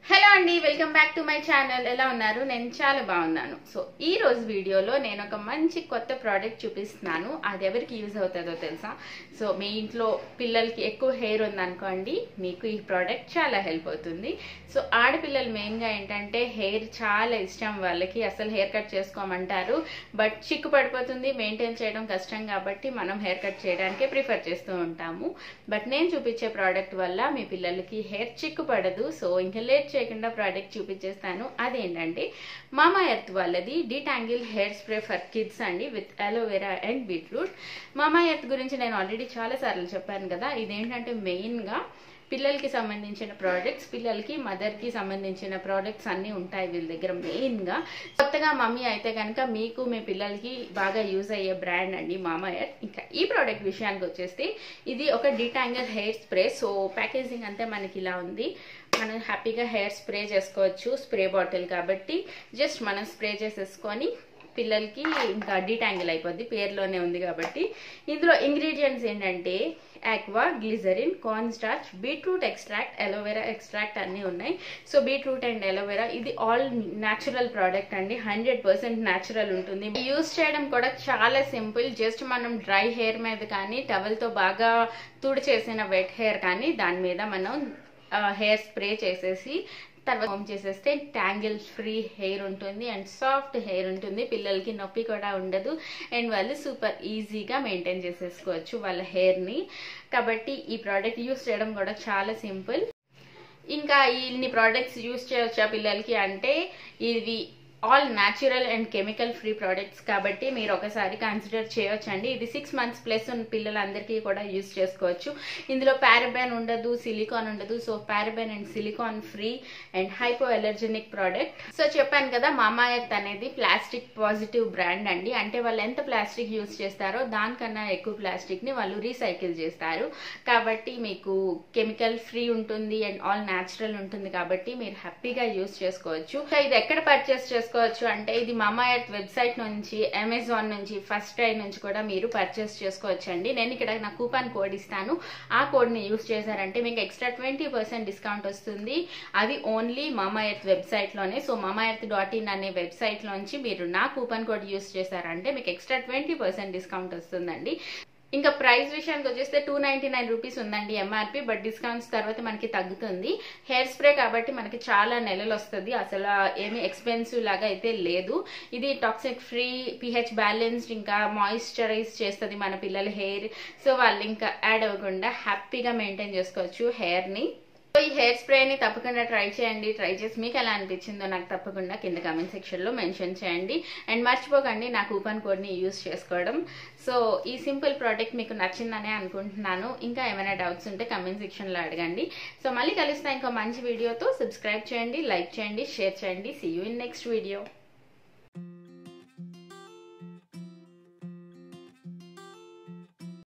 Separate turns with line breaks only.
hello అండి welcome back to my channel ఎలా ఉన్నారు నేను చాలా బాగున్నాను సో ఈ రోజు వీడియోలో నేను ఒక మంచి కొత్త ప్రోడక్ట్ చూపిస్తున్నాను అది ఎవరికి యూజ్ అవుతుందో తెలుసా సో మీ ఇంట్లో పిల్లలకి ఎక్కువ హెయిర్ ఉందనుకోండి మీకు ఈ ప్రోడక్ట్ చాలా హెల్ప్ అవుతుంది సో ఆడపిల్లలు మెయిన్గా ఏంటంటే హెయిర్ చాలా ఇష్టం వాళ్ళకి అసలు హెయిర్ కట్ చేసుకోమంటారు బట్ చిక్కు పడిపోతుంది మెయింటైన్ చేయడం కష్టం కాబట్టి మనం హెయిర్ కట్ చేయడానికే ప్రిఫర్ చేస్తూ ఉంటాము బట్ నేను చూపించే ప్రోడక్ట్ వల్ల మీ పిల్లలకి హెయిర్ చిక్కు పడదు సో ఇంకా లేట్ చేయకుండా ప్రోడక్ట్ చూపించేస్తాను అదేంటంటే మామా ఎర్త్ వాళ్ళది detangle hair spray for kids అండి with aloe vera and beetroot Mamaearth గురించి నేను ఆల్రెడీ చాలా సార్లు చెప్పాను కదా ఇదేంటంటే మెయిన్గా పిల్లలకి సంబంధించిన ప్రోడక్ట్స్ పిల్లలకి మదర్కి సంబంధించిన ప్రోడక్ట్స్ అన్నీ ఉంటాయి వీళ్ళ దగ్గర మెయిన్గా కొత్తగా మమ్మీ అయితే కనుక మీకు మీ పిల్లలకి బాగా యూజ్ అయ్యే బ్రాండ్ అండి మామా ఎర్త్ ఇంకా ఈ ప్రోడక్ట్ విషయానికి వచ్చేస్తే ఇది ఒక detangle hair spray so packaging అంతా మనకి ఇలా ఉంది మనం హ్యాపీగా హెయిర్ స్ప్రే చేసుకోవచ్చు స్ప్రే బాటిల్ కాబట్టి జస్ట్ మనం స్ప్రే చేసేసుకొని పిల్లలకి ఇంకా డిటాంగిల్ అయిపోద్ది పేరులోనే ఉంది కాబట్టి ఇందులో ఇంగ్రీడియంట్స్ ఏంటంటే aqua glycerin corn starch beetroot extract aloe vera extract అన్నీ ఉన్నాయి సో బీట్రూట్ అండ్ ఎలోవెరా ఇది ఆల్ న్యాచురల్ ప్రోడక్ట్ అండి హండ్రెడ్ పర్సెంట్ న్యాచురల్ ఉంటుంది యూస్ చేయడం కూడా చాలా సింపుల్ జస్ట్ మనం డ్రై హెయిర్ మీద కానీ టవల్తో బాగా తుడి చేసిన వెట్ హెయిర్ కానీ దాని మీద మనం హెయిర్ స్ప్రే చేసేసి తర్వాత హోమ్ చేసేస్తే ట్యాంగిల్ ఫ్రీ హెయిర్ ఉంటుంది అండ్ సాఫ్ట్ హెయిర్ ఉంటుంది పిల్లలకి నొప్పి కూడా ఉండదు అండ్ వాళ్ళు సూపర్ ఈజీగా మెయింటైన్ చేసేసుకోవచ్చు వాళ్ళ హెయిర్ని కాబట్టి ఈ ప్రోడక్ట్ యూస్ చేయడం కూడా చాలా సింపుల్ ఇంకా ఇన్ని ప్రోడక్ట్స్ యూస్ చేయవచ్చా పిల్లలకి అంటే ఇవి all natural and chemical free products కాబట్టి మీరు ఒకసారి కన్సిడర్ చేయొచ్చండి ఇది సిక్స్ మంత్స్ ప్లస్ ఉన్న పిల్లలందరికీ కూడా యూజ్ చేసుకోవచ్చు ఇందులో పారబెన్ ఉండదు సిలికాన్ ఉండదు so paraben and silicone free and hypoallergenic product so చెప్పాను కదా మామాయత్ అనేది ప్లాస్టిక్ పాజిటివ్ బ్రాండ్ అండి అంటే వాళ్ళు ఎంత ప్లాస్టిక్ యూజ్ చేస్తారో దానికన్నా ఎక్కువ ప్లాస్టిక్ ని వాళ్ళు రీసైకిల్ చేస్తారు కాబట్టి మీకు కెమికల్ ఫ్రీ ఉంటుంది అండ్ ఆల్ న్యాచురల్ ఉంటుంది కాబట్టి మీరు హ్యాపీగా యూజ్ చేసుకోవచ్చు సో ఇది ఎక్కడ పర్చేస్ చేసుకోవచ్చు చేసుకోవచ్చు అంటే ఇది మామా ఎర్త్ వెబ్సైట్ నుంచి అమెజాన్ నుంచి ఫస్ట్ టై నుంచి కూడా మీరు పర్చేస్ చేసుకోవచ్చు అండి నేను ఇక్కడ నా కూపన్ కోడ్ ఇస్తాను ఆ కోడ్ని యూస్ చేశారంటే మీకు ఎక్స్ట్రా ట్వంటీ పర్సెంట్ డిస్కౌంట్ వస్తుంది అది ఓన్లీ మామా ఎర్త్ వెబ్సైట్లోనే so Mamaearth dot in అనే వెబ్సైట్లోంచి మీరు నా కూపన్ కోడ్ యూస్ చేశారంటే మీకు ఎక్స్ట్రా ట్వంటీ పర్సెంట్ డిస్కౌంట్ వస్తుందండి ఇంకా ప్రైస్ విషయానికి వచ్చేస్తే టూ నైన్టీ నైన్ రూపీస్ ఉందండి ఎంఆర్పి బట్ డిస్కౌంట్స్ తర్వాత మనకి తగ్గుతుంది హెయిర్ స్ప్రే కాబట్టి మనకి చాలా నెలలు వస్తుంది అసలు ఏమి ఎక్స్పెన్సివ్ లాగా అయితే లేదు ఇది టాక్సిక్ ఫ్రీ పిహెచ్ బ్యాలెన్స్డ్ ఇంకా మాయిశ్చరైజ్ చేస్తుంది మన పిల్లల హెయిర్ సో వాళ్ళు ఇంకా యాడ్ అవ్వకుండా హ్యాపీగా మెయింటైన్ చేసుకోవచ్చు హెయిర్ని సో ఈ హెయిర్ స్ప్రేని తప్పకుండా ట్రై చేయండి ట్రై చేసి మీకు ఎలా అనిపించిందో నాకు తప్పకుండా కింద కమెంట్ సెక్షన్లో మెన్షన్ చేయండి అండ్ మర్చిపోకండి నా కూపన్ కోడ్ని యూస్ చేసుకోవడం సో ఈ సింపుల్ ప్రోడక్ట్ మీకు నచ్చిందనే అనుకుంటున్నాను ఇంకా ఏమైనా డౌట్స్ ఉంటే కమెంట్ సెక్షన్లో అడగండి సో మళ్ళీ కలుస్తా ఇంకో మంచి వీడియోతో సబ్స్క్రైబ్ చేయండి లైక్ చేయండి షేర్ చేయండి see you in next video